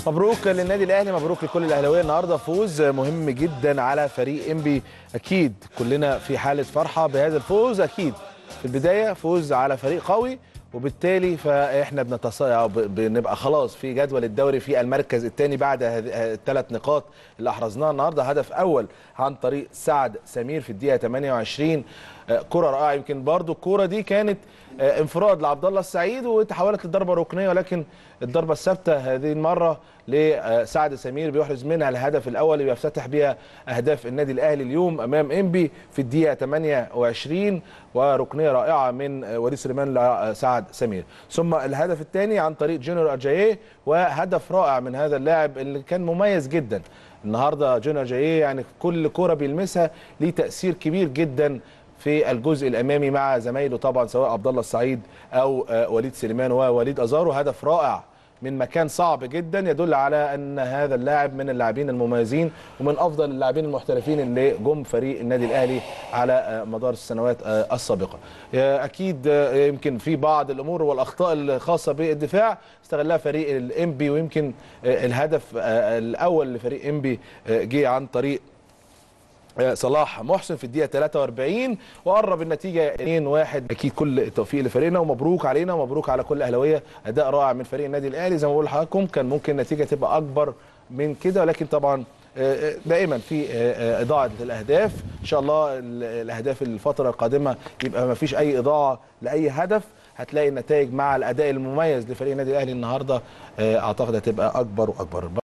مبروك للنادي الاهلي مبروك لكل الاهلاويه النهارده فوز مهم جدا على فريق انبي اكيد كلنا في حاله فرحه بهذا الفوز اكيد في البدايه فوز على فريق قوي وبالتالي فاحنا بنتص... بنبقى خلاص في جدول الدوري في المركز الثاني بعد الثلاث نقاط اللي احرزناها النهارده هدف اول عن طريق سعد سمير في الدقيقه 28 كره رائعه يمكن برضو الكره دي كانت انفراد لعبد الله السعيد وتحولت لضربه ركنيه ولكن الضربه الثابته هذه المره لسعد سمير بيحرز منها الهدف الاول اللي بيفتتح بها اهداف النادي الاهلي اليوم امام انبي في الدقيقه 28 وركنيه رائعه من وليد سليمان لسعد سمير ثم الهدف الثاني عن طريق جونيور اجاييه وهدف رائع من هذا اللاعب اللي كان مميز جدا النهارده جونيور اجاييه يعني كل كره بيلمسها ليه تاثير كبير جدا في الجزء الامامي مع زمايله طبعا سواء عبد الله السعيد او وليد سليمان ووليد ازارو هدف رائع من مكان صعب جدا يدل على ان هذا اللاعب من اللاعبين المميزين ومن افضل اللاعبين المحترفين اللي جم فريق النادي الاهلي على مدار السنوات السابقه. اكيد يمكن في بعض الامور والاخطاء الخاصه بالدفاع استغلها فريق الانبي ويمكن الهدف الاول لفريق انبي جه عن طريق صلاح محسن في الدقيقه 43 وقرب النتيجه 2-1 اكيد كل التوفيق لفريقنا ومبروك علينا ومبروك على كل الاهلاويه اداء رائع من فريق النادي الاهلي زي ما بقول لحضراتكم كان ممكن النتيجه تبقى اكبر من كده ولكن طبعا دائما في اضاعه الاهداف ان شاء الله الاهداف الفتره القادمه يبقى ما فيش اي اضاعه لاي هدف هتلاقي النتائج مع الاداء المميز لفريق النادي الاهلي النهارده اعتقد هتبقى اكبر واكبر